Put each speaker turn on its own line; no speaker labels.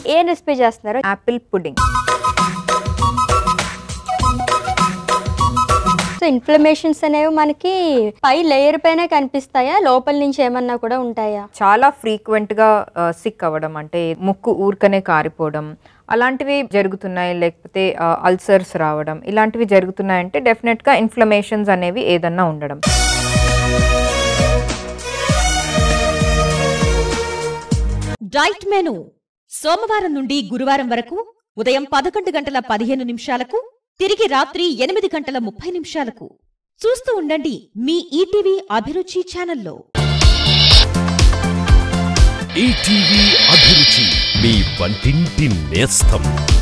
ఏ recipe చేస్తున్నారు
apple pudding
so inflammations అనేవి మనకి పై లేయర్ పైన కనిపిస్తాయా లోపల నుంచి ఏమన్నా కూడా ఉంటాయా
చాలా ఫ్రీక్వెంట్ గా సిక్ అవ్వడం అంటే ముక్కు ఊరికనే కారిపోవడం అలాంటివి జరుగుతున్నాయి లేకపోతే అల్సర్స్ రావడం ఇలాంటివి జరుగుతున్నాయంటే డెఫినెట్ గా ఇన్ఫ్లమేషన్స్ అనేవి ఏదన్నా ఉండడం
డైట్ మెను సోమవారం నుండి గురువారం వరకు ఉదయం పదకొండు గంటల పదిహేను నిమిషాలకు తిరిగి రాత్రి ఎనిమిది గంటల ముప్పై నిమిషాలకు చూస్తూ ఉండండి మీ ఈటీవీ అభిరుచి ఛానల్లో
ఈటీవీ అభిరుచి మీ వంటింటి నేస్తం